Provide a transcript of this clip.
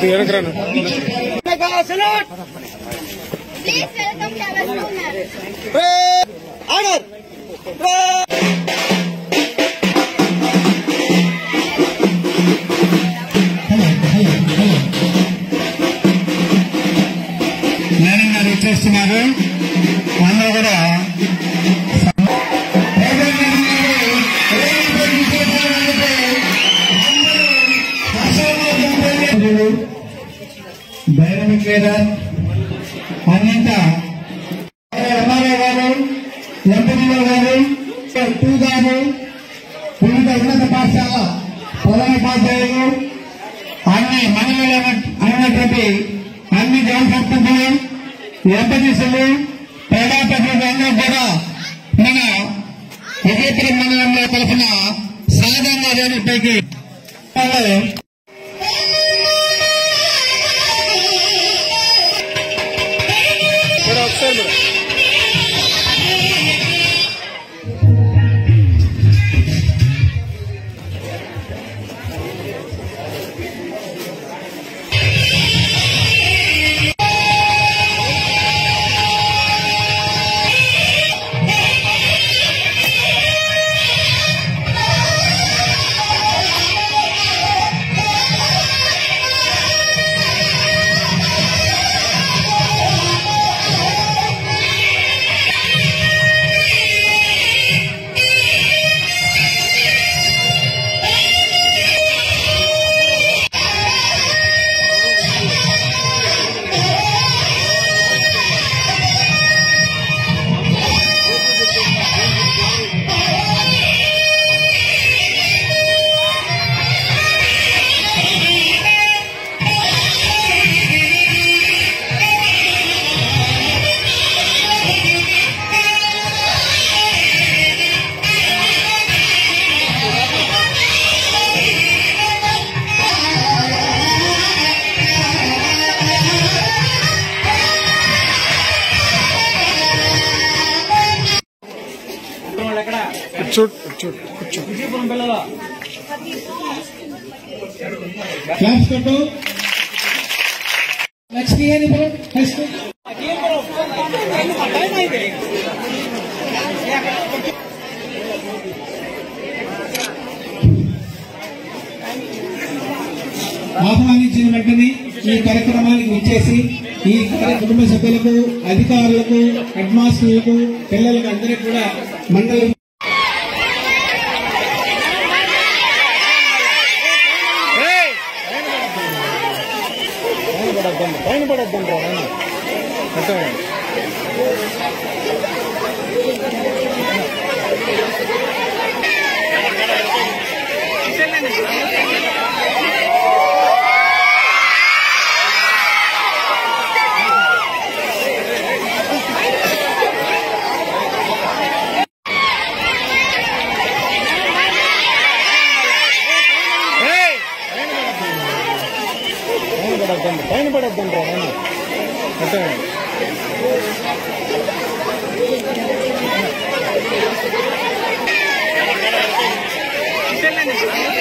కొద్దిగా వెనకరాను Please welcome our students. Madam గారు ఇచ్చేస్తున్నారు అందరూ కూడా డైనమిక్ లీడర్ అన్నింట ఎంఆర్ఓ గారు ఎంపీడీఓ గారు టూ గారు వివిధ ఉన్నత పాఠశాల ప్రధాన ఉపాధ్యాయులు అన్ని మనలో అయినటువంటి అన్ని గ్రామ సర్పంచులు ఎంపీసీలు ప్రజాప్రతినిధులు అందరూ కూడా మన విజయపురం మండలంలో తరఫున సాధారణ వేదికపైకి మేడం ఒకసారి మేడం కూర్చో కూర్చో కూర్చో క్లాస్ కొట్టు లక్ష్మీ అని హై స్కూల్ ఆహ్వానించిన వెంటనే ఈ కార్యక్రమానికి విచ్చేసి ఈ కార్య- కుటుంబ సభ్యులకు అధికారులకు హెడ్ మాస్టర్లకు పిల్లలకు అందరికీ కూడా మండలం పైన పడద్దండి పైన పడద్దండి అంటే పైన పడద్దండి పైన పడద్దండి అంటే Hey!